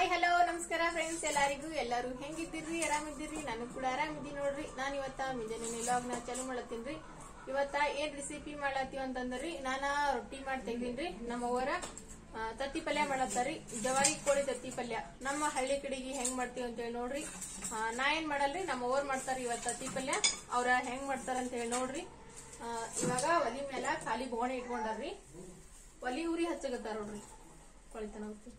Hello ನಮಸ್ಕಾರ friends ಎಲ್ಲರಿಗೂ ಎಲ್ಲರೂ ಹೆಂಗಿದ್ದೀರಿ ಆರಾಮಿದ್ದೀರಿ ನಾನು ಕೂಡ ಆರಾಮಿದ್ದೀನಿ ನೋಡ್ರಿ ನಾನು ಇವತ್ತ ಮುಂಜಾನೆ ಲಾಗ್ನ ಚಾಲು ಮಾಡತ್ತೀನ್ರಿ ಇವತ್ತ ಏನ್ ರೆಸಿಪಿ ಮಾಡತ್ತೀವಿ ಅಂತಂದ್ರಿ ನಾನ ರೊಟ್ಟಿ ಮಾಡಿ ತೆಗ್ದೀನ್ರಿ ನಮ್ಮ ಅವರ ತತ್ತಿ ಪಲ್ಯ ಮಾಡತ್ತಾರಿ ಜವಾರಿ ಕೋಳಿ ತತ್ತಿ ಪಲ್ಯ ನಮ್ಮ ಹಳ್ಳಿ ಕಡೆಗೆ ಹೆಂಗ್ ಮಾಡ್ತೀವಿ ಅಂತ ಹೇಳಿ ನೋಡ್ರಿ ಆ, ನಾ ಏನ್ ಮಾಡಲ್ರಿ ನಮ್ಮ ಅವ್ರು ಮಾಡ್ತಾರ ಇವತ್ತ ತತ್ತಿ ಪಲ್ಯ ಅವ್ರ ಹೆಂಗ್ ಮಾಡ್ತಾರ ಅಂತ ಹೇಳಿ ನೋಡ್ರಿ ಆ, ಇವಾಗ ಒಲಿ ಮೇಲ ಖಾಲಿ ಬೋಣೆ ಇಟ್ಕೊಂಡಾರ್ರಿ ಒಲಿ ಉರಿ ಹಚ್ಚಗತ್ತಾರ ನೋಡ್ರಿ ಕೊಳಿತನ ಹೊತ್ತು.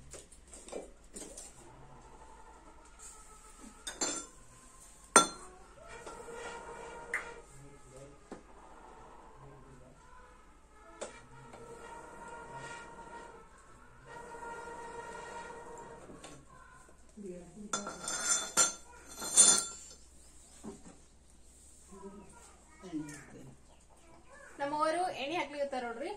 ನಮ್ಮವರು ಎಣ್ಣೆ ಹಾಕ್ಲಿಕತ್ತಾರ ನೋಡ್ರಿ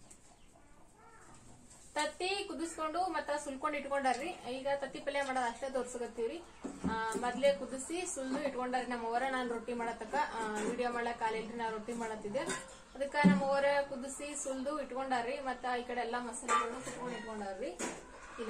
ತತ್ತಿ ಕುದಿಸ್ಕೊಂಡು ಮತ್ತ ಸುಲ್ಕೊಂಡ್ ಇಟ್ಕೊಂಡಾರ್ರಿ ಈಗ ತತ್ತಿ ಪಲ್ಯ ಮಾಡೋದ್ ಅಷ್ಟೇ ತೋರ್ಸಕತ್ತೀವ್ರಿ ಆ, ಮೊದ್ಲೇ ಕುದಿಸಿ ಸುಲ್ದು ಇಟ್ಕೊಂಡಾರ್ರಿ ನಮ್ಮವರ ನಾನ್ ರೊಟ್ಟಿ ಮಾಡತಕ್ಕ ವಿಡಿಯೋ ಮಾಡಕ್ ಕಾಲಿಲ್ರಿ ನಾ ರೊಟ್ಟಿ ಮಾಡತ್ತಿದ್ದೆ ಅದಕ್ಕ ನಮ್ಮವರ ಕುದಿಸಿ ಸುಲ್ದು ಇಟ್ಕೊಂಡಾರ್ರಿ ಮತ್ತ ಈ ಕಡೆ ಎಲ್ಲಾ ಮಸಾಲೆಗಳನ್ನ ಕುಟ್ಕೊಂಡ್ ಇಟ್ಕೊಂಡಾರ್ರಿ ಇಲ್ಲ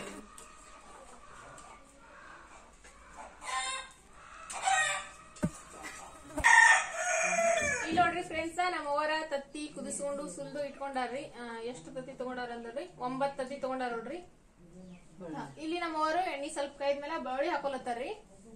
ಇಲ್ಲಿ ನೋಡ್ರಿ ಫ್ರೆಂಡ್ಸ್ ನಮ್ಮ ಅವರ ತತ್ತಿ ಕುದಿಸ್ಕೊಂಡು ಸುಲ್ದು ಇಟ್ಕೊಂಡಾರ್ರಿ ಆ, ಎಷ್ಟು ತತ್ತಿ ತಗೊಂಡಾರ ಅಂದ್ರಿ ಒಂಬತ್ ತತ್ತಿ ತಗೊಂಡಾರ ನೋಡ್ರಿ ಆ, ಇಲ್ಲಿ ನಮ್ಮವರು ಎಣ್ಣಿ ಸ್ವಲ್ಪ ಕೈದ್ಮೇಲೆ ಬಳ್ಳಿ ಹಾಕೊಲತ್ತಾರ್ರಿ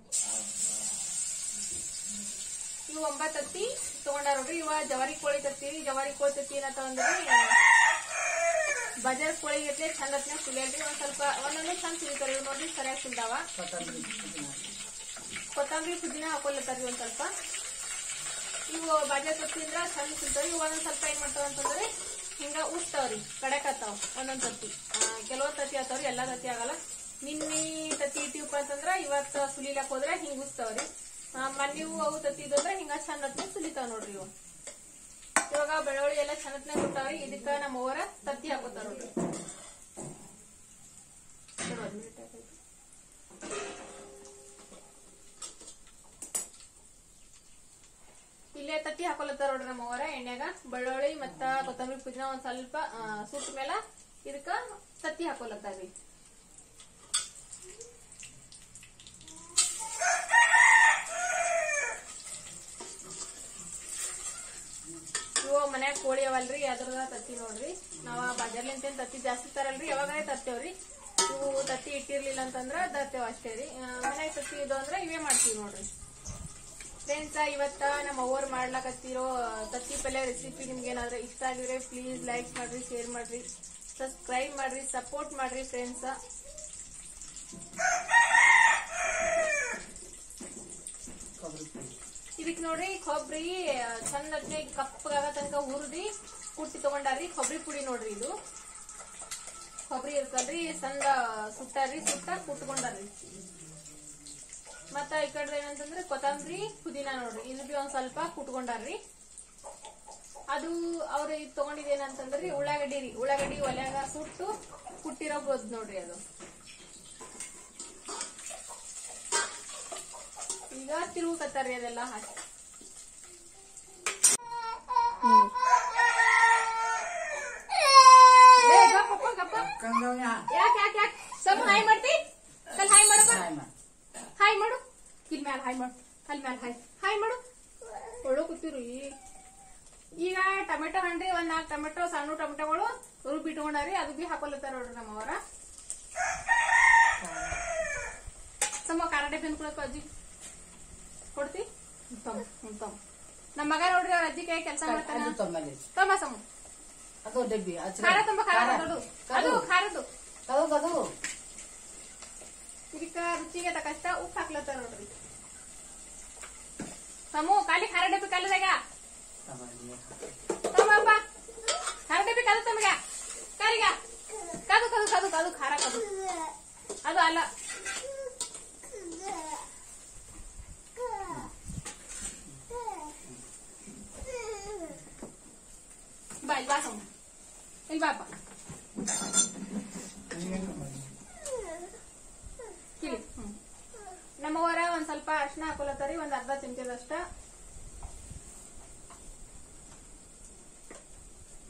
ಇವು ಒಂಬತ್ ತತ್ತಿ ತಗೊಂಡಾರ ನೋಡ್ರಿ ಇವ ಜವಾರಿ ಕೋಳಿ ತತ್ತಿ ಜವಾರಿ ಕೋಳಿ ತತ್ತಿ ಏನತ್ತ ಅಂದ್ರಿ ಬಜಾರ್ ಕೋಳಿ ಗಟ್ಲೆ ಚಂದ ಹೊತ್ನ್ಯಾಗ ಸುಲಿಯಲ್ರಿ ಒಂದ್ ಸ್ವಲ್ಪ ಒಂದೊಂದು ಚಂದ ಸುಲಿತಾರ ಇವ್ ನೋಡ್ರಿ ಸರಿಯಾಗಿ ಸುಲ್ದಾವ ಕೊತ್ತಂಬರಿ ಪುದೀನ ಹಾಕೊಲತ್ತಾರ್ರಿ ಒಂದ್ ಸ್ವಲ್ಪ ಇವು ಬಾಜೆ ತತ್ತಿ ಅಂದ್ರ ಚಂದ ಸುಲ್ತಾವ್ರಿ ಇವು ಒಂದೊಂದ್ ಸ್ವಲ್ಪ ಏನ್ ಮಾಡ್ತಾವ ಅಂತಂದ್ರೆ ಹಿಂಗ ಉಸ್ತಾವ್ರಿ ಕಡಕ್ ಆತಾವ ಒಂದೊಂದ್ ತತ್ತಿ ಕೆಲವೊಂದ್ ತತ್ತಿ ಆತಾವ್ರಿ ಎಲ್ಲಾ ತತ್ತಿ ಆಗಲ್ಲ ನಿನ್ನಿ ತತ್ತಿ ಇಟ್ಟಿವಪ್ಪ ಅಂತಂದ್ರ ಇವತ್ತ ಸುಲಿಲಕ್ ಹೋದ್ರ ಹಿಂಗ್ ಉಸ್ತಾವ್ರಿ ಮನ್ನಿವು ಅವು ತತ್ತಿ ಇದಂದ್ರ ಹಿಂಗ ಚಂದ ಹತ್ತಿ ಸುಲಿತಾವ್ ನೋಡ್ರಿ ಇವು ಇವಾಗ ಬೆಳ್ಳುಳ್ಳಿ ಎಲ್ಲ ಚಂದತ್ನ ಕೊಟ್ಟಾವ್ರಿ ಇದಕ್ಕ ನಮ್ಮ ಅವರ ತತ್ತಿ ಹಾಕೋತಾರ ನೋಡ್ರಿ ನೋಡು, ಒಂದ್ minute ಆಯ್ತು. ಇಲ್ಲೇ ತತ್ತಿ ಹಾಕೊಲತ್ತಾರ ನೋಡ್ರಿ ನಮ್ಮ ಅವರ ಎಣ್ಯಾಗ ಬೆಳ್ಳುಳ್ಳಿ ಮತ್ತ ಕೊತ್ತಂಬರಿ ಪುದೀನ ಒಂದ್ ಸ್ವಲ್ಪ ಆ, ಸುಟ್ಟ ಮೇಲ ಇದಕ್ಕ ತತ್ತಿ ಹಾಕೊಲತ್ತಾರ್ರಿ ಇವು ಮನ್ಯಾಗ ಕೋಳಿ ಅವಲ್ರಿ ಅದ್ರದ ತತ್ತಿ ನೋಡ್ರಿ ನಾವ ಬಜಾರ್ಲಿಂತ ಏನ್ ತತ್ತಿ ಜಾಸ್ತಿ ತರಲ್ರಿ ಯಾವಾಗಲೇ ತರ್ತೇವ್ರಿ ಇವು ತತ್ತಿ ಇಟ್ಟಿರ್ಲಿಲ್ಲ ಅಂತಂದ್ರ ತರ್ತೇವ್ ಅಷ್ಟೇ ರೀ ಮನ್ಯಾಗ ತತ್ತಿ ಇದು ಅಂದ್ರ ಇವೇ ಮಾಡ್ತೀವಿ ನೋಡ್ರಿ ಫ್ರೆಂಡ್ಸ್ ಇವತ್ತ ನಮ್ಮ ಅವ್ವರ್ ಮಾಡ್ಲಾಕತ್ತಿರೋ ತತ್ತಿ ಪಲ್ಯ ರೆಸಿಪಿ ನಿಮ್ಗೆ ಏನಾದ್ರೆ ಇಷ್ಟ ಆಗಿದ್ರೆ ಪ್ಲೀಸ್ ಲೈಕ್ ಮಾಡ್ರಿ ಶೇರ್ ಮಾಡ್ರಿ ಸಬ್ಸ್ಕ್ರೈಬ್ ಮಾಡ್ರಿ ಸಪೋರ್ಟ್ ಮಾಡ್ರಿ ಫ್ರೆಂಡ್ಸ್ ಇದಕ್ ನೋಡ್ರಿ ಕೊಬ್ಬರಿ ಚಂದ ಕಪ್ಪಗಾಗ ತನಕ ಹುರಿದಿ ಕುಟ್ಟಿ ತಗೊಂಡಾರ್ರಿ ಕೊಬ್ಬರಿ ಪುಡಿ ನೋಡ್ರಿ ಇದು ಕೊಬ್ಬರಿ ಇರ್ತಲ್ರಿ ಚಂದ ಸುಟ್ಟಾರ್ರಿ ಸುಟ್ಟ ಕುಟ್ಕೊಂಡಾರ್ರಿ ಮತ್ತ ಈ ಕಡೆ ಏನಂತಂದ್ರೆ ಕೊತ್ತಂಬರಿ ಪುದೀನ ನೋಡ್ರಿ ಇದು ಬಿ ಒಂದ್ ಸ್ವಲ್ಪ ಕುಟ್ಕೊಂಡಾರ್ರಿ ಅದು ಅವ್ರ ಇದು ತಗೊಂಡಿದ್ದೇನಂತಂದ್ರಿ ಉಳ್ಳಾಗಡ್ಡಿ ರೀ ಉಳ್ಳಾಗಡ್ಡಿ ಒಲ್ಯಾಗ ಸುಟ್ಟು ಕುಟ್ಟಿರೋ ಗೋದ್ ನೋಡ್ರಿ ಅದು ಈಗ ತಿರುಗಕತ್ತಾರ್ರಿ ಅದೆಲ್ಲ ಹಾಕಿ ಏ, ಗಪ್ಪಪ್ಪ, ಗಪ್ಪ. ಯಾಕ್ ಯಾಕ್ ಯಾಕ್ ಸ್ವಲ್ಪ ಹಾಯ್ ಮಾಡ್ತಿ ಕಲ್ ಹಾಯ್ ಮಾಡಪ್ಪ ಹಾಯ್ ಮಾಡು ಇಲ್ಲಿ ಮ್ಯಾಲ ಹಾಯ್ ಮಾಡು ಅಲ್ಲಿ ಮ್ಯಾಲ ಹಾಯ್ ಹಾಯ್ ಮಾಡು ಒಳ್ಳೆ ಕೂತಿರು ಈಗ ಟೊಮೆಟೊ ಹಣ್ರಿ ಒಂದ್ ನಾಲ್ಕು ಟೊಮೆಟೊ ಸಣ್ಣ ಟೊಮೆಟೊಗಳು ರುಬ್ಬಿ ಇಟ್ಕೊಂಡಾರಿ ಅದು ಬಿ ಹಾಕೊಲತ್ತಾರ ನೋಡ್ರಿ ನಮ್ಮವರ ಸಮ ಖಾರ ಡಬ್ಬಿ ಅನ್ಕೊಳಕ ಅಜ್ಜಿ ಕೊಡ್ತಿ ತಮ್ಮ ಹ್ಮ್, ತಮ್ಮ ನಮ್ಮ ಮಗ ನೋಡ್ರಿ ಅವ್ರ ಅಜ್ಜಿ ಕೈ ಕೆಲಸ ಮಾಡ್ತಾನ ತಮ್ಮ ಸಮ ಅದು ಡಬ್ಬಿ ಖಾರ ತುಂಬ ಖಾರ ದೊಡ್ಡದು ಅದು ಖಾರದು ಅದು ಅದು ಇದಕ್ಕ ರುಚಿಗೆ ತಕ್ಕಷ್ಟ ಉಪ್ಪು ಹಾಕ್ಲತ್ತಾರ ನೋಡ್ರಿ ತಮ್ಮು ಖಾಲಿ ಖಾರ ಡಬ್ಬಿ ಕಲ್ಲದಾಗ ತಮ್ಮಪ್ಪ ಖಾರ ಡಬ್ಬಿ ಕದು ತಮಗ ಕಾಲಿಗ ಕದು ಕದು ಕದು ಕದು ಖಾರ ಕದು ಅದು ಅಲ್ಲ ಬಾ ಇಲ್ಲಿ ಬಾ ತಮ್ಮ ಇಲ್ಲಿ ಬಾಪ ಕಿಳಿ ಹ್ಮ್ ನಮ್ಮವರ ಒಂದ್ ಸ್ವಲ್ಪ ಅರ್ಶಿನ ಹಾಕೊಲತ್ತಾರಿ ಒಂದ್ ಅರ್ಧ ಚಮಚದಷ್ಟ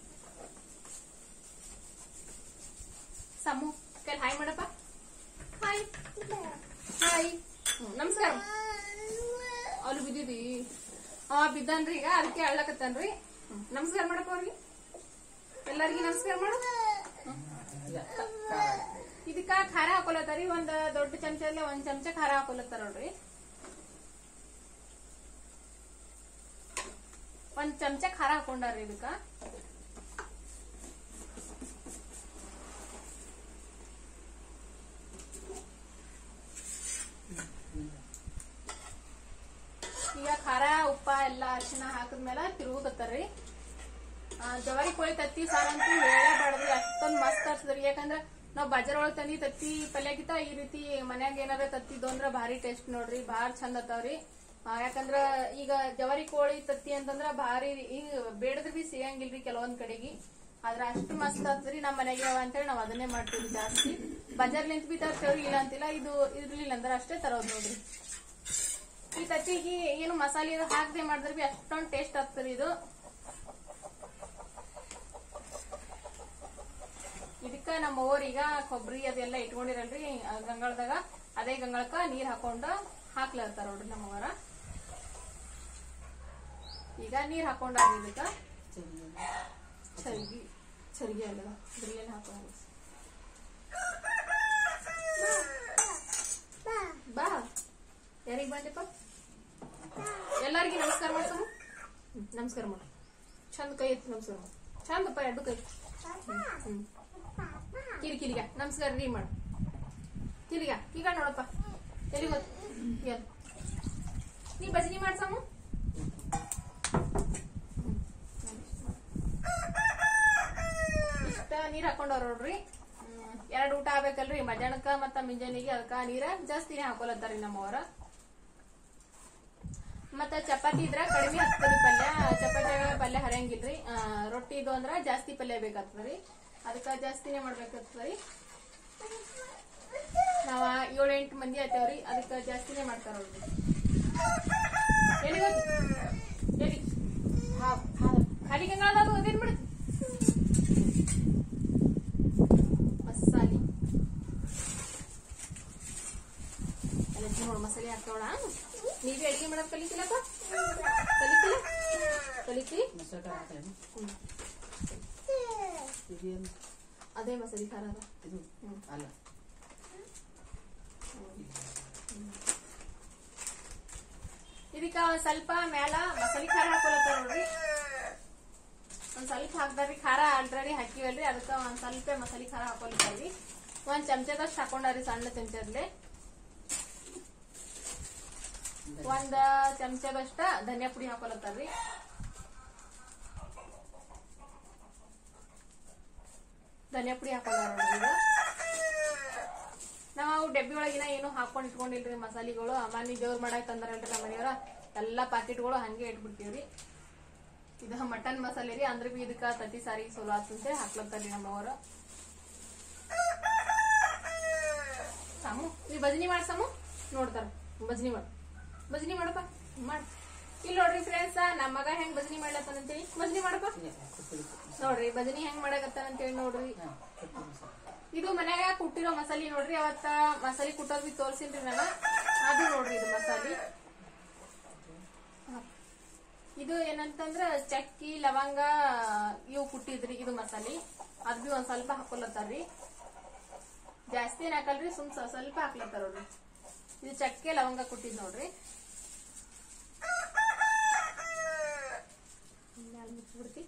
ಸಮು ಕಲ್ ಹಾಯ್ ಮಾಡಪ್ಪ ಹಾಯ್ ನಮಸ್ಕಾರ ಅಲ್ಲಿ ಬಿದ್ದಿದಿ ಅವ ಬಿದ್ದನ್ರಿ ಈಗ ಅದಕ್ಕೆ ಅಳ್ಳಕತ್ತನ್ರಿ ಹ್ಮ್. ನಮಸ್ಕಾರ ಮಾಡಪ್ಪ ಅವ್ರಿಗೆ ಎಲ್ಲರಿಗೂ ನಮಸ್ಕಾರ ಮಾಡು ಇಲ್ಲ ಖಾರ ಇದಕ್ಕ ಖಾರ ಹಾಕೊಲತ್ತಾರಿ ಒಂದ್ ದೊಡ್ಡ ಚಮಚದಲ್ಲೇ ಒಂದ್ ಚಮಚ ಖಾರ ಹಾಕೊಲತ್ತಾರ ನೋಡ್ರಿ ಒಂದ್ ಚಮಚ ಖಾರ ಹಾಕೊಂಡಾರಿ ಇದಕ್ಕ ಈಗ ಖಾರ ಉಪ್ಪ ಎಲ್ಲ ಅರಿಶಿನ ಹಾಕಿದ್ಮೇಲೆ ತಿರುಗಕತ್ತಾರ್ರಿ ಆ, ಜವಾರಿ ಕೋಳಿ ತತ್ತಿ ಸಾರಂತೂ ಹೇಳೇ ಬಾಡ್ರಿ ಅಷ್ಟೊಂದ್ ಮಸ್ತ್ ಆಗ್ತದ್ರಿ ಯಾಕಂದ್ರ ನಾವ್ ಬಜಾರ್ ಒಳಗ್ ತಂದಿ ತತ್ತಿ ಪಲ್ಯಕ್ಕಿಂತ ಈ ರೀತಿ ಮನ್ಯಾಗ ಏನಾರ ತತ್ತಿದ್ದು ಅಂದ್ರ ಭಾರಿ ಟೇಸ್ಟ್ ನೋಡ್ರಿ ಭಾಳ ಚಂದ ಅತ್ತಾವ್ರಿ ಆ, ಯಾಕಂದ್ರ ಈಗ ಜವಾರಿ ಕೋಳಿ ತತ್ತಿ ಅಂತಂದ್ರ ಭಾರಿ ಈಗ ಬೇಡದ್ರ ಬಿ ಸಿಗಂಗಿಲ್ರಿ ಕೆಲವೊಂದ್ ಕಡೆಗೆ ಆದ್ರ ಅಷ್ಟು ಮಸ್ತ್ ಆಗ್ತದ್ರಿ ನಮ್ ಮನೆಗೆ ಅವ ಅಂತೇಳಿ ನಾವ್ ಅದನ್ನೇ ಮಾಡ್ತೀವಿ ಜಾಸ್ತಿ ಬಜಾರ್ಲಿಂತ ಬಿ ತರ್ತೇವ್ರಿ ಇಲ್ಲ ಅಂತಿಲ್ಲ ಇದು ಇರ್ಲಿಲ್ಲ ಅಂದ್ರ ಅಷ್ಟೇ ತರೋದ್ ನೋಡ್ರಿ ಈ ತತ್ತಿಗೆ ಏನು ಮಸಾಲೆ ಇದು ಹಾಕದೆ ಮಾಡಿದ್ರೆ ಬಿ ಅಷ್ಟೊಂದ್ ಟೇಸ್ಟ್ ಆಗ್ತದೆ ಇದು ಇದಕ್ಕ ನಮ್ಮ ಅವ್ರ ಈಗ ಕೊಬ್ಬರಿ ಅದೆಲ್ಲ ಇಟ್ಕೊಂಡಿರಲ್ರಿ ಆ ಗಂಗಾಳದಾಗ ಅದೇ ಗಂಗಾಳಕ್ಕ ನೀರ್ ಹಾಕೊಂಡು ಹಾಕ್ಲತ್ತಾರ ನೋಡ್ರಿ ನಮ್ಮವರ ಈಗ ನೀರ್ ಹಾಕೊಂಡಾಗ ಇದಕ್ಕ ಚರ್ಗಿ ಚರ್ಗಿ ಅಲ್ಲ ಬಿರಿಯಾನಿ ಹಾಕೊಂಡ ಬಾ ಯಾರಿಗ್ ಬಂದಪ್ಪ ಎಲ್ಲರಿಗೂ ನಮಸ್ಕಾರ ಮಾಡ್ಸಮ್ಮ ಹ್ಮ್, ನಮಸ್ಕಾರ ಮಾಡು ಚಂದ ಕೈ ಎತ್ತಿ ನಮಸ್ಕಾರ ಮಾಡು ಚಂದಪ್ಪ ಎರಡು ಕೈ ಹ್ಮ್, ಹ್ಮ್ ಕಿರಿ ಕಿರಿಗ ನಮಸ್ಕಾರ ರೀ ಮಾಡು ಕಿರಿಗ ಈಗ ನೋಡಪ್ಪ ಎಲ್ಲಿ ಗೊತ್ತು ಎಲ್ ನೀ ಭಜನಿ ಮಾಡ್ಸಮ್ಮ ಇಷ್ಟ ನೀರ್ ಹಾಕೊಂಡವ್ರ ನೋಡ್ರಿ ಹ್ಮ್, ಎರಡ್ ಊಟ ಆಗ್ಬೇಕಲ್ರಿ ಮಧ್ಯಾಹ್ನಕ್ಕ ಮತ್ತ ಮುಂಜಾನೆಗೆ ಅದಕ್ಕ ನೀರ ಜಾಸ್ತಿನೇ ಹಾಕೊಲತ್ತಾರಿ ನಮ್ಮವರ ಮತ್ತ ಚಪಾತಿ ಇದ್ರ ಕಡಿಮೆ ಹಾಕ್ತಾರಿ ಪಲ್ಯ ಚಪಾತಿ ಪಲ್ಯ ಹರಿಯಂಗಿಲ್ರಿ ಆ, ರೊಟ್ಟಿ ಇದು ಅಂದ್ರ ಜಾಸ್ತಿ ಪಲ್ಯ ಬೇಕಾಗ್ತದ್ರಿ ಅದಕ್ಕ ಜಾಸ್ತಿನೇ ಮಾಡ್ಬೇಕಾಗ್ತದ್ರಿ ನಾವ ಏಳು ಎಂಟು ಮಂದಿ ಆತೇವ್ರಿ ಅದಕ್ಕ ಜಾಸ್ತಿನೇ ಮಾಡ್ತಾರ ನೋಡ್ರಿ ಎಲ್ಲಿ ಹೋಗಿ ಎಲ್ಲಿ ಖಾಲಿ ಗಂಗಾಳದಾಗ ಅದೇನ್ ಬಿಡುತ್ತೆ ಮಸಾಲಿ ಎಲ್ಲ ನೋಡು ಮಸಾಲೆ ಹಾಕೋಣ ನೀವೇ ಅಡಿಗೆ ಮಾಡಕ್ ಕಲಿತಿಲ್ಲಪ್ಪ ಕಲಿತಿಲ್ಲ ಕಲಿತಿ ಮೊಸರು ಖಾರ ಹಾಕ್ತೇನೆ ಹ್ಮ್. ಇದೇನು ಅದೇ ಮಸಾಲೆ ಖಾರ ಅದ ಇದು ಹ್ಮ್. ಅಲ್ಲ ಇದಕ್ಕ ಒಂದ್ ಸ್ವಲ್ಪ ಮ್ಯಾಲ ಮಸಾಲೆ ಖಾರ ಹಾಕೊಳತ್ತಾರ ನೋಡ್ರಿ ಒಂದ್ ಸ್ವಲ್ಪ ಹಾಕ್ದಾರಿ ಖಾರ ಆಲ್ರೆಡಿ ಹಾಕಿವಲ್ರಿ ಅದಕ್ಕ ಒಂದ್ ಸ್ವಲ್ಪ ಮಸಾಲೆ ಖಾರ ಹಾಕೊಳ್ತಾರಿ ಒಂದ್ ಚಮಚದಷ್ಟು ಹಾಕೊಂಡಾರಿ ಸಣ್ಣ ಚಮಚದ್ಲೆ ಒಂದ್ ಚಮಚದಷ್ಟ ಧನಿಯಾ ಪುಡಿ ಹಾಕೊಳತ್ತಾರ್ರಿ ಧನಿಯಾ ಪುಡಿ ಹಾಕೊಂಡಾರ ನೋಡ್ರಿ ಈಗ ನಾವು ಡಬ್ಬಿ ಒಳಗಿನ ಏನು ಹಾಕೊಂಡ್ ಇಟ್ಕೊಂಡಿಲ್ರಿ ಮಸಾಲಿಗಳು ಅಮಾನಿ ದೇವ್ರ ಮಾಡಕ್ ತಂದಾರಲ್ರಿ ನಮ್ಮ ಮನೆಯವ್ರ ಎಲ್ಲಾ ಪಾಕೆಟ್ಗಳು ಹಂಗೆ ಇಟ್ಬಿಡ್ತೀವ್ರಿ ಇದು ಮಟನ್ ಮಸಾಲೆ ರೀ ಅಂದ್ರೆ ಬಿ ಇದಕ್ಕ ತತ್ತಿ ಸಾರಿ ಸೋಲು ಆತಂತೆ ಹಾಕ್ಲತ್ತಾರ್ರಿ ನಮ್ಮವರು ಸಾಮು ನೀ ಭಜನಿ ಮಾಡ್ ಸಾಮು ನೋಡ್ತಾರ ಭಜನಿ ಮಾಡು ಭಜನಿ ಮಾಡಪ್ಪ ಮಾಡ್ ಇಲ್ಲಿ ನೋಡ್ರಿ ಫ್ರೆಂಡ್ಸ್ ನಮ್ಮ ಮಗ ಹೆಂಗ್ ಭಜನಿ ಮಾಡ್ಲತ್ತಾನಂತೇಳಿ ಭಜನಿ ಮಾಡಪ್ಪ ಇದೆ ಕೊತ್ತಂಬರಿ ನೋಡ್ರಿ ಭಜನಿ ಹೆಂಗ್ ಮಾಡಕತ್ತಾನಂತೇಳಿ ನೋಡ್ರಿ ಹಾಂ ಕೊತ್ತಂಬರಿ ಸಾರು ಇದು ಮನ್ಯಾಗ ಕುಟ್ಟಿರೋ ಮಸಾಲಿ ನೋಡ್ರಿ ಅವತ್ತ ಮಸಾಲಿ ಕುಟ್ಟೋದ್ ಬಿ ತೋರ್ಸಿನ್ರಿ ನಾನು ಅದು ನೋಡ್ರಿ ಇದು ಮಸಾಲಿ ಹ. ಇದು ಏನಂತಂದ್ರ ಚಕ್ಕಿ ಲವಂಗ ಇವು ಕುಟ್ಟಿದ್ರಿ ಇದು ಮಸಾಲಿ ಅದ್ ಬಿ ಒಂದ್ ಸ್ವಲ್ಪ ಹಾಕೊಲತ್ತಾರ್ರಿ ಜಾಸ್ತಿ ಏನ್ ಹಾಕಲ್ರಿ ಸುಮ್ ಸ್ವ- ಸ್ವಲ್ಪ ಹಾಕ್ಲತ್ತಾರ ನೋಡ್ರಿ ಇದು ಚಕ್ಕೆ ಲವಂಗ ಕುಟ್ಟಿದ್ ನೋಡ್ರಿ ಮ್ಯಾಲ್ ಮುಚ್ಚಿಬಿಡ್ತಿ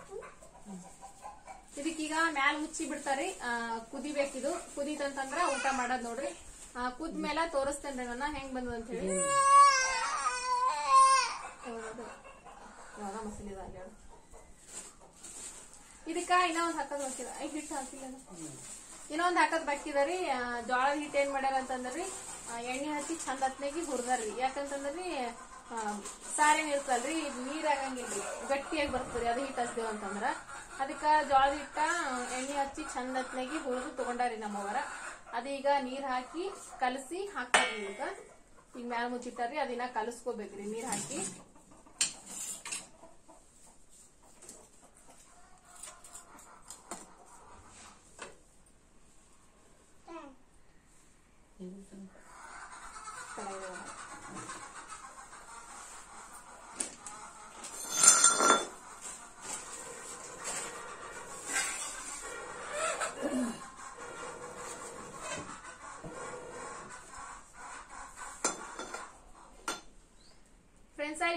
ಇದಕ್ಕೀಗ ಮ್ಯಾಲ್ ಮುಚ್ಚಿ ಬಿಡ್ತಾರಿ ಆ, ಕುದಿಬೇಕಿದು ಕುದಿತಂತಂದ್ರ ಊಟ ಮಾಡೋದ್ ನೋಡ್ರಿ ಆ, ಕುದ್ ಮೇಲೆ ತೋರಿಸ್ತೇನ್ರಿ ನನ್ನ ಹೆಂಗ್ ಬಂದದ ಅಂತ ಹೇಳಿ ಹೌದು. ಯಾವ್ದೋ ಮಸಾಲೆ ಇದೆ ಅಲ್ಲಿ ನೋಡು. ಇದಕ್ಕ ಇನ್ನೂ ಒಂದ್ ಹಾಕೋದ್ ಬಾಕಿದ ಐ ಹಿಟ್ಟು ಹಾಕಿಲ್ಲ ಅದು. ಇನ್ನೂ ಒಂದ್ ಹಾಕೋದ್ ಬಾಕಿದರಿ ಆ, ಜೋಳದ ಹಿಟ್ಟು ಏನ್ ಮಾಡ್ಯಾರ ಅಂತಂದ್ರಿ ಆ, ಎಣ್ಣೆ ಹಚ್ಚಿ ಚಂದ ಹತ್ನಾಗಿ ಹುರ್ದಾರ್ರಿ ಯಾಕಂತಂದ್ರಿ ಆ, ಸಾರೇನ್ ಇರ್ತಲ್ರಿ ಇದ್ ನೀರ್ ಆಗಂಗಿಲ್ರಿ ಗಟ್ಟಿಯಾಗಿ ಬರ್ತದ್ರಿ ಅದು ಹಿಟ್ಟು ಹಚ್ದೇವ್ ಅಂತಂದ್ರ ಅದಕ್ಕ ಜೋಳದ ಹಿಟ್ಟ ಎಣ್ಣೆ ಹಚ್ಚಿ ಚಂದ ಹತ್ನಾಗಿ ಹುರಿದು ತಗೊಂಡಾರಿ ನಮ್ಮವರ ಅದೀಗ ನೀರ್ ಹಾಕಿ ಕಲಸಿ ಹಾಕ್ತಾರ್ರಿ ಈಗ ಈಗ ಮ್ಯಾಲ ಮುಚ್ಚಿಟ್ಟಾರ್ರಿ ಅದಿನ್ನ ಕಲಸ್ಕೋಬೇಕ್ರಿ ನೀರ್ ಹಾಕಿ ಏನು ಕಡಾಯಿ ಒಳಗ.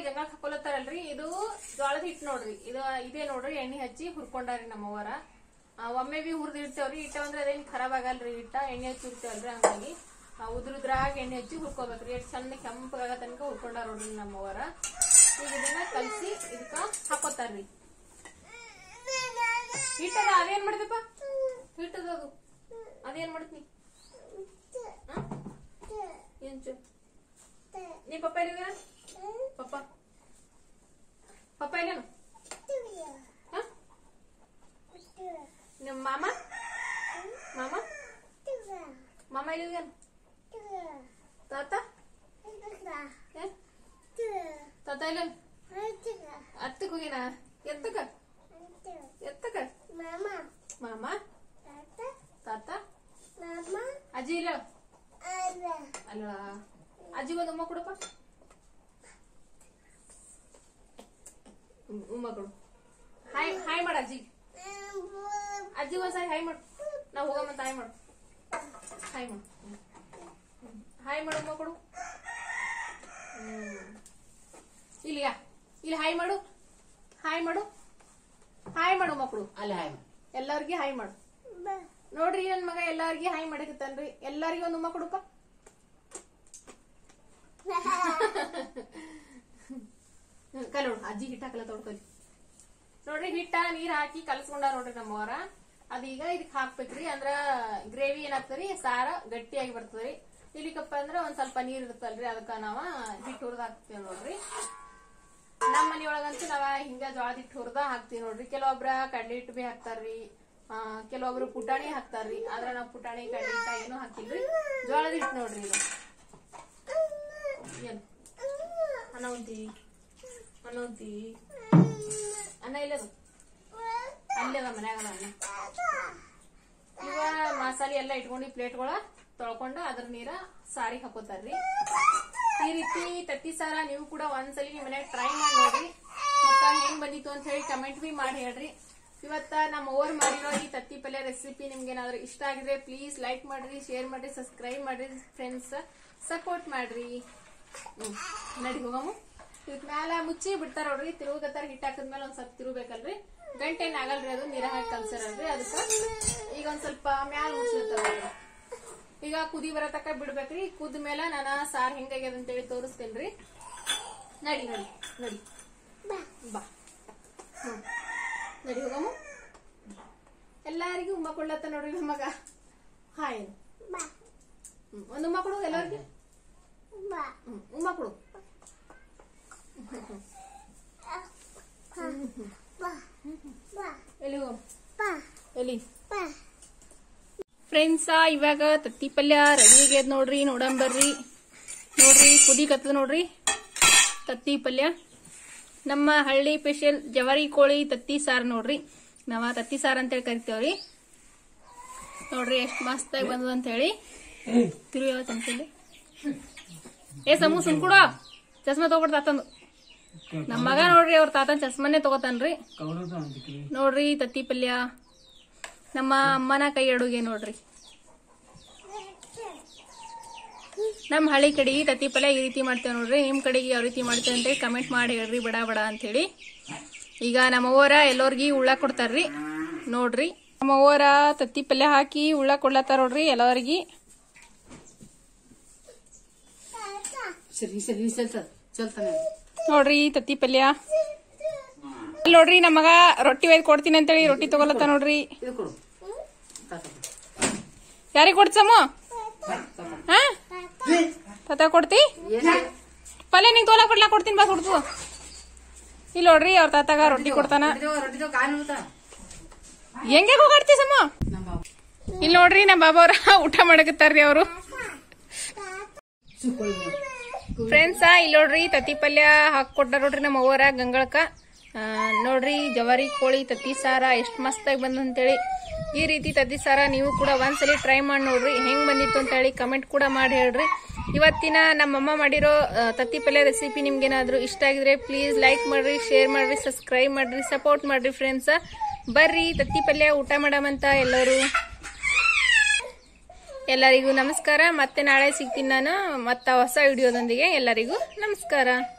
ಗಂಗಾಕ್ ಹಾಕೊಲತ್ತಾರಲ್ರಿ ಇದು ಜೋಳದ ಹಿಟ್ಟು ನೋಡ್ರಿ ಇದು ಇದೇ ನೋಡ್ರಿ ಎಣ್ಣೆ ಹಚ್ಚಿ ಹುರ್ಕೊಂಡಾರಿ ನಮ್ಮವ್ವರ ಆ, ಒಮ್ಮೆ ಬಿ ಹುರಿದು ಇಡ್ತೇವ್ರಿ ಹಿಟ್ಟ ಅಂದ್ರೆ ಅದೇನ್ ಖರಾಬ್ ಆಗಲ್ರಿ ಹಿಟ್ಟ ಎಣ್ಣೆ ಹಚ್ಚಿ ಇಡ್ತೇವಲ್ರಿ ಹಂಗಾಗಿ ಆ, ಉದ್ರುದ್ರಾಗ ಎಣ್ಣೆ ಹಚ್ಚಿ ಹುರ್ಕೋಬೇಕ್ರಿ ಎಷ್ಟು ಚಂದ ಕೆಂಪಗಾಗ ತನಕ ಹುರ್ಕೊಂಡಾರ ನೋಡ್ರಿ ನಮ್ಮವ್ವರ ಈಗ ಇದನ್ನ ಕಲ್ಸಿ ಇದಕ್ಕ ಹಾಕೋತಾರ್ರಿ ಹಿಟ್ಟದ ಅದೇನ್ ಮಾಡ್ದಪ್ಪ ಹಿಟ್ಟದ ಅದು ಅದೇನ್ ಮಾಡ್ತೀನಿ ಏನ್ ಚು ನೀ ಪಪ್ಪ ಎಲ್ಲಿಗ ಪಪ್ಪ ಪಪ್ಪ ಎಲ್ಲೇನು ಹ? ನಿಮ್ಮ ಮಾಮ ಮಾಮ ಮಾಮ ಎಲ್ಲಿಗೇನು ತಾತ ಏ? ತಾತ ಎಲ್ಲೇನು ಅತ್ತಕ್ ಹೋಗಿನ ಎತ್ತಕ ಎತ್ತಕ ಮಾಮ ತಾತ ಅಜ್ಜಿ ಇಲ್ಲ ಅಲ್ಲ ಅಜ್ಜಿಗೆ ಒಂದು ಉಮ್ಮ ಕೊಡಪ್ಪ ಹ್ಮ್, ಉಮ್ಮ ಕೊಡು ಹಾಯ್ ಹಾಯ್ ಮಾಡ ಅಜ್ಜಿ ಅಜ್ಜಿ ಒಂದ್ಸಾರಿ ಹಾಯ್ ಮಾಡು ನಾವು ಹೋಗಮ್ಮಂತ ಹಾಯ್ ಮಾಡು ಹಾಯ್ ಮಾಡು ಹ್ಮ್. ಹ್ಮ್. ಹಾಯ್ ಮಾಡು ಉಮ್ಮ ಕೊಡು ಹ್ಮ್. ಇಲ್ಲಿಗ ಇಲ್ಲಿ ಹಾಯ್ ಮಾಡು ಹಾಯ್ ಮಾಡು ಹಾಯ್ ಮಾಡು ಮಕ್ಕಳು ಅಲ್ಲಿ ಹಾಯ್ ಮಾಡು. ಎಲ್ಲಾರ್ಗಿ ಹಾಯ್ ಮಾಡು ನೋಡ್ರಿ ನನ್ ಮಗ ಎಲ್ಲಾರ್ಗಿ ಹಾಯ್ ಮಾಡಕತ್ತಾನ್ರಿ ಎಲ್ಲಾರ್ಗಿ ಒಂದ್ ಉಮ್ಮ ಕೊಡುಪ್ಪ ಕಲ್ ನೋಡು ಅಜ್ಜಿ ಹಿಟ್ಟ ಹಾಕಲ್ಲ ತೊಡ್ಕೊಲಿ ನೋಡ್ರಿ ಹಿಟ್ಟ ನೀರ್ ಹಾಕಿ ಕಲಸ್ಕೊಂಡಾರ ನೋಡ್ರಿ ನಮ್ಮವರ ಅದೀಗ ಇದಕ್ ಹಾಕ್ಬೇಕ್ರಿ ಅಂದ್ರ ಗ್ರೇವಿ ಏನಾಗ್ತದ್ರಿ ಸಾರ ಗಟ್ಟಿಯಾಗಿ ಬರ್ತದ್ರಿ ಇಲ್ಲಿಕಪ್ಪ ಅಂದ್ರ ಒಂದ್ ಸ್ವಲ್ಪ ನೀರ್ ಇರುತ್ತಲ್ರಿ ಅದಕ್ಕ ನಾವ ಹಿಟ್ಟು ಹುರಿದ್ ಹಾಕ್ತೇವ್ ನೋಡ್ರಿ ನಮ್ಮ ಮನಿಯೊಳಗಂತೂ ನಾವ ಹಿಂಗ ಜೋಳದ ಹಿಟ್ಟು ಹುರ್ದ ಹಾಕ್ತಿವಿ ನೋಡ್ರಿ ಕೆಲವೊಬ್ರ ಕಡ್ಲಿ ಹಿಟ್ಟು ಬಿ ಹಾಕ್ತಾರ್ರಿ ಆ, ಕೆಲವೊಬ್ರು ಪುಟಾಣಿ ಹಾಕ್ತಾರ್ರಿ ಆದ್ರ ನಾವ್ ಪುಟಾಣಿ ಕಡ್ಲಿ ಹಿಟ್ಟ ಏನು ಹಾಕಿಲ್ರಿ ಜೋಳದ ಹಿಟ್ಟು ನೋಡ್ರಿ ಇದು ಏನ್ ಅನ್ನ ಉಂತೀವಿ ಅನ್ನ ಉಂತೀವಿ ಅನ್ನ ಇಲ್ಲದು ಅಲ್ಲದ ಮನ್ಯಾಗ ಅದ ಅನ್ನ ಈಗ ಮಸಾಲೆ ಎಲ್ಲ ಇಟ್ಕೊಂಡು ಪ್ಲೇಟ್ಗಳ ತೊಳ್ಕೊಂಡು ಅದ್ರ ನೀರ ಸಾರಿಗೆ ಹಾಕೋತಾರ್ರಿ ಈ ರೀತಿ ತತ್ತಿ ಸಾರ ನೀವು ಕೂಡ ಒಂದ್ಸಲಿ ನಿಮ್ ಮನ್ಯಾಗ ಟ್ರೈ ಮಾಡಿ ನೋಡ್ರಿ ಮತ್ತ ಹೆಂಗ್ ಬಂದಿತ್ತು ಅಂತ ಹೇಳಿ ಕಮೆಂಟ್ ಬಿ ಮಾಡಿ ಹೇಳ್ರಿ ಇವತ್ತ ನಮ್ಮ ಓವರ್ ಮಾಡಿರೋ ಈ ತತ್ತಿ ಪಲ್ಯ ರೆಸಿಪಿ ನಿಮ್ಗೆ ಏನಾದ್ರು ಇಷ್ಟ ಆಗಿದ್ರೆ ಪ್ಲೀಸ್ ಲೈಕ್ ಮಾಡ್ರಿ ಶೇರ್ ಮಾಡ್ರಿ ಸಬ್ಸ್ಕ್ರೈಬ್ ಮಾಡ್ರಿ ಫ್ರೆಂಡ್ಸ್ ಸಪೋರ್ಟ್ ಮಾಡ್ರಿ ಹ್ಮ್ ನಡಿ ಹೋಗಮ್ಮ ಇದಕ್ ಮ್ಯಾಲ ಮುಚ್ಚಿ ಬಿಡ್ತಾರ ನೋಡ್ರಿ ತಿರುಗತ್ತಾರ ಹಿಟ್ ಹಾಕಿದ್ಮೇಲೆ ಒಂದ್ ಸ್ವಲ್ಪ ತಿರುಗಬೇಕಲ್ರಿ ಗಂಟೆ ಏನ್ ಆಗಲ್ರಿ ಅದು ನೀರ ಹಾಕಿ ಕಲ್ಸರಲ್ರಿ ಅದಕ್ಕ ಈಗ ಒಂದ್ ಸ್ವಲ್ಪ ಮ್ಯಾಲ ಮುಚ್ಚಿರ್ತಾರ ಈಗ ಕುದಿ ಬರೋ ತಕ ಬಿಡ್ಬೇಕ್ರಿ ಕುದ ಮೇಲೆ ನಾನ ಸಾರ್ ಹೆಂಗಾಗ್ಯದ ಅಂತೇಳಿ ತೋರಿಸ್ತೇನ್ರಿ ನಡಿ ನಡಿ ನಡಿ ಬಾ ಹ್ಮ್ ನಡಿ ಹೋಗಮ್ಮ ಎಲ್ಲಾರಿಗೂ ಉಮ್ಮ ಕೊಡ್ಲತ್ತ ನೋಡ್ರಿ ನಮ್ಮ ಮಗ ಹಾಯ್ ಹ್ಮ್ ಒಂದ್ ಉಮ್ಮ ಕೊಡು ಎಲ್ಲಾರ್ಗಿ ಹ್ಮ್ ಉಮ್ಮ ಕೊಡು ಎಲ್ಲಿ ಹೋಗಮ್ಮ ಎಲ್ಲಿ ಫ್ರೆಂಡ್ಸ ಇವಾಗ ತತ್ತಿ ಪಲ್ಯ ರೆಡಿ ಆಗ್ಯದ ನೋಡ್ರಿ ನೋಡಂಬರ್ರಿ ನೋಡ್ರಿ ಕುದಿ ಕತ್ತದ ನೋಡ್ರಿ ತತ್ತಿ ಪಲ್ಯ ನಮ್ಮ ಹಳ್ಳಿ ಸ್ಪೆಷಲ್ ಜವಾರಿ ಕೋಳಿ ತತ್ತಿ ಸಾರ್ ನೋಡ್ರಿ ನಾವ ತತ್ತಿ ಸಾರ್ ಅಂತೇಳಿ ಕರಿತೇವ್ರಿ ನೋಡ್ರಿ ಎಷ್ಟ್ ಮಸ್ತ್ ಆಗಿ ಬಂದದ ಅಂತ ಹೇಳಿ ತಿರು ಯಾವ ತಂತಿಲ್ಲಿ ಏ ಸಮೂ ಸುಮ್ಕುಡೋ ಚಸ್ಮಾ ತಗೊಬಿಡ್ ತಾತಂದು ನಮ್ಮ ಮಗ ನೋಡ್ರಿ ಅವ್ರ ತಾತನ್ ಚಸ್ಮಾನೇ ತಗೋತಾನ್ರಿ ಕವಲದ ಅಂತಿಕ್ರಿ. ನೋಡ್ರಿ ತತ್ತಿ ಪಲ್ಯ ನಮ್ಮ ಅಮ್ಮನ ಕೈ ಅಡುಗೆ ನೋಡ್ರಿ ನಮ್ಮ ಹಳ್ಳಿ ಕಡೆಗೆ ತತ್ತಿ ಪಲ್ಯ ಈ ರೀತಿ ಮಾಡ್ತೇವೆ ನೋಡ್ರಿ ನಿಮ್ ಕಡೆಗೆ ಯಾವ ರೀತಿ ಮಾಡ್ತೇವೆ ಅಂತೇಳಿ ಕಮೆಂಟ್ ಮಾಡಿ ಹೇಳ್ರಿ ಬಡ ಬಡ ಅಂತೇಳಿ ಈಗ ನಮ್ಮ ಅವ್ವರ ಎಲ್ಲೋರ್ಗಿ ಉಳ್ಳ ಕೊಡ್ತಾರ್ರಿ ನೋಡ್ರಿ ನಮ್ಮ ಅವ್ವರ ತತ್ತಿ ಪಲ್ಯ ಹಾಕಿ ಉಳ್ಳ ಕೊಡ್ಲತ್ತಾರ ನೋಡ್ರಿ ಎಲ್ಲರಿಗೆ ಸರಿ ಸರಿ ಚಲ್ತ ಚಲ್ತಾನೆ ನೋಡ್ರಿ ತತ್ತಿ ಪಲ್ಯ ಇಲ್ಲಿ ನೋಡ್ರಿ ನಮ್ಮ ಮಗ ರೊಟ್ಟಿ ಒಯ್ದು ಕೊಡ್ತೀನಿ ಅಂತೇಳಿ ರೊಟ್ಟಿ ತಗೊಲತ್ತ ನೋಡ್ರಿ ಇದು ಕೊಡು ತಾತ ಕೊಡು. ಯಾರಿಗ್ ಕೊಡ್ಸಮ್ಮ ಹಾ ತತ ಕೊಡ್ತಿ ಏನು? ಪಲ್ಯ ನಿಂಗೆ ತೋಲಕ್ ಬಿಡ್ಲಾ ಕೊಡ್ತೀನಿ ಬಾ ಹುಡ್ತು ಇಲ್ಲಿ ನೋಡ್ರಿ ಅವ್ರ ತಾತಾಗ ರೊಟ್ಟಿ ಕೊಡ್ತಾನ ರೊಟ್ಟಿದೋ ರೊಟ್ಟಿದೋ ಕಾಲು ಊಟ ಹೆಂಗೆ ಹೋಗಾಡ್ತಿ ಸಮ್ಮ ನಮ್ಮ ಬಾಬು ಇಲ್ಲಿ ನೋಡ್ರಿ ನಮ್ಮ ಬಾಬಾ ಅವ್ರ ಊಟ ಮಾಡಕತ್ತಾರ್ರಿ ಅವರು ಸುಕ್ಕೊಳ್ಳಿ ಫ್ರೆಂಡ್ಸ ಇಲ್ಲಿ ನೋಡ್ರಿ ತತ್ತಿ ಪಲ್ಯ ಹಾಕೊಟ್ಟಾರ ನೋಡ್ರಿ ನಮ್ಮ ಅವ್ವರ ಗಂಗಳಕ ಆ, ನೋಡ್ರಿ ಜವಾರಿ ಕೋಳಿ ತತ್ತಿ ಸಾರ ಎಷ್ಟ್ ಮಸ್ತಾಗಿ ಬಂದ ಅಂತೇಳಿ ಈ ರೀತಿ ತತ್ತಿ ಸಾರ ನೀವು ಕೂಡ ಒಂದ್ಸಲಿ ಟ್ರೈ ಮಾಡಿ ನೋಡ್ರಿ ಹೆಂಗ್ ಬಂದಿತ್ತು ಅಂತ ಹೇಳಿ ಕಮೆಂಟ್ ಕೂಡ ಮಾಡಿ ಹೇಳ್ರಿ ಇವತ್ತಿನ ನಮ್ಮಮ್ಮ ಮಾಡಿರೋ ಆ, ತತ್ತಿ ಪಲ್ಯ ರೆಸಿಪಿ ನಿಮ್ಗೇನಾದ್ರೂ ಇಷ್ಟ ಆಗಿದ್ರೆ ಪ್ಲೀಸ್ ಲೈಕ್ ಮಾಡ್ರಿ ಶೇರ್ ಮಾಡ್ರಿ ಸಬ್ಸ್ಕ್ರೈಬ್ ಮಾಡ್ರಿ ಸಪೋರ್ಟ್ ಮಾಡ್ರಿ ಫ್ರೆಂಡ್ಸ್ ಬರ್ರಿ ತತ್ತಿ ಪಲ್ಯ ಊಟ ಮಾಡಮಂತ ಎಲ್ಲರೂ ಎಲ್ಲರಿಗೂ ನಮಸ್ಕಾರ ಮತ್ತೆ ನಾಳೆ ಸಿಗ್ತೀನಿ ನಾನು ಮತ್ತ ಹೊಸ ವಿಡಿಯೋದೊಂದಿಗೆ ಎಲ್ಲರಿಗೂ ನಮಸ್ಕಾರ